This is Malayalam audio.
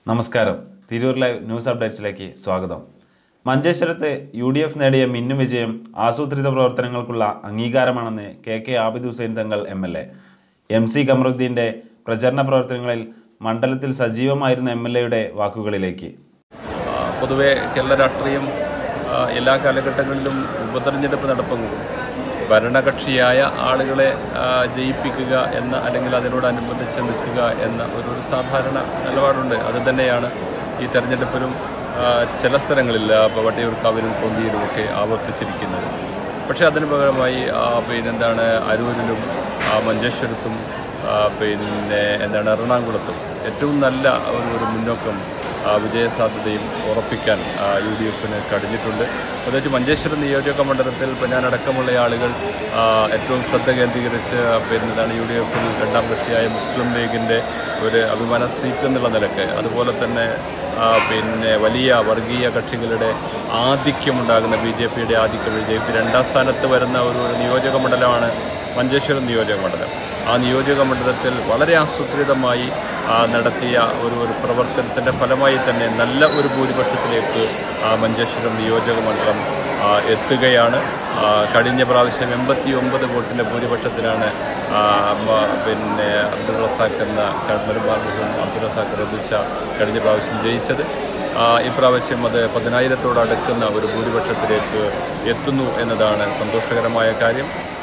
നമസ്കാരം തിരൂർ ലൈവ് ന്യൂസ് അപ്ഡേറ്റ്സിലേക്ക് സ്വാഗതം മഞ്ചേശ്വരത്ത് യു ഡി എഫ് നേടിയ മിന്നും വിജയം ആസൂത്രിത പ്രവർത്തനങ്ങൾക്കുള്ള അംഗീകാരമാണെന്ന് K K Abid Hussain Thangal M L A M C കമറുദ്ദീൻ്റെ പ്രചരണ പ്രവർത്തനങ്ങളിൽ മണ്ഡലത്തിൽ സജീവമായിരുന്ന എം എൽ എയുടെ വാക്കുകളിലേക്ക് ആ, പൊതുവെ കേരള രാഷ്ട്രീയം ആ, എല്ലാ കാലഘട്ടങ്ങളിലും ഉപതെരഞ്ഞെടുപ്പ് നടപ്പുമ്പോൾ ഭരണകക്ഷിയായ ആളുകളെ ആ, ജയിപ്പിക്കുക എന്ന അല്ലെങ്കിൽ അതിനോടനുബന്ധിച്ച് നിൽക്കുക എന്ന ഒരു ഒരു സാധാരണ നിലപാടുണ്ട് അത് തന്നെയാണ് ഈ തെരഞ്ഞെടുപ്പിലും ആ, ചില സ്ഥലങ്ങളിൽ ആ, ഇപ്പോൾ വട്ടിയൂർക്കാവിലും കൊന്തിയിലും ഒക്കെ ആവർത്തിച്ചിരിക്കുന്നത് പക്ഷേ അതിന് പകരമായി ആ, പിന്നെന്താണ് അരൂരിലും ആ, മഞ്ചേശ്വരത്തും ആ, പിന്നെ എന്താണ് എറണാകുളത്തും ഏറ്റവും നല്ല ഒരു ഒരു മുന്നോക്കം ആ, വിജയസാധ്യതയും ഉറപ്പിക്കാൻ യു ഡി എഫിന് കഴിഞ്ഞിട്ടുണ്ട് പ്രത്യേകിച്ച് മഞ്ചേശ്വരം നിയോജക മണ്ഡലത്തിൽ ഇപ്പോൾ ഞാനടക്കമുള്ള ആളുകൾ ആ, ഏറ്റവും ശ്രദ്ധ കേന്ദ്രീകരിച്ച് പിന്നെന്താണ് യു ഡി എഫിൽ രണ്ടാം കക്ഷിയായ മുസ്ലിം ലീഗിൻ്റെ ഒരു അഭിമാന സീറ്റ് എന്നുള്ള നിലക്ക് അതുപോലെ തന്നെ ആ, പിന്നെ വലിയ വർഗീയ കക്ഷികളുടെ ആധിക്യമുണ്ടാകുന്ന ബി ജെ പിയുടെ ആധിക്യം ബി ജെ പി രണ്ടാം സ്ഥാനത്ത് വരുന്ന ഒരു ഒരു നിയോജക മണ്ഡലമാണ് മഞ്ചേശ്വരം നിയോജക മണ്ഡലം ആ നിയോജക മണ്ഡലത്തിൽ വളരെ ആസൂത്രിതമായി ആ, നടത്തിയ ഒരു ഒരു പ്രവർത്തനത്തിൻ്റെ ഫലമായി തന്നെ നല്ല ഒരു ഭൂരിപക്ഷത്തിലേക്ക് ആ, മഞ്ചേശ്വരം നിയോജക മണ്ഡലം ആ, എത്തുകയാണ് ആ, കഴിഞ്ഞ പ്രാവശ്യം എൺപത്തി ഒമ്പത് വോട്ടിൻ്റെ ഭൂരിപക്ഷത്തിലാണ് ആ, മ- പിന്നെ അബ്ദുൾ റസാഖ് എന്ന കടമരുമാർഗം അബ്ദുൾ റസാഖ് റബിച്ച കഴിഞ്ഞ പ്രാവശ്യം ജയിച്ചത് ആ, ഇപ്രാവശ്യം അത് പതിനായിരത്തോടടുക്കുന്ന ഒരു ഭൂരിപക്ഷത്തിലേക്ക് എത്തുന്നു എന്നതാണ് സന്തോഷകരമായ കാര്യം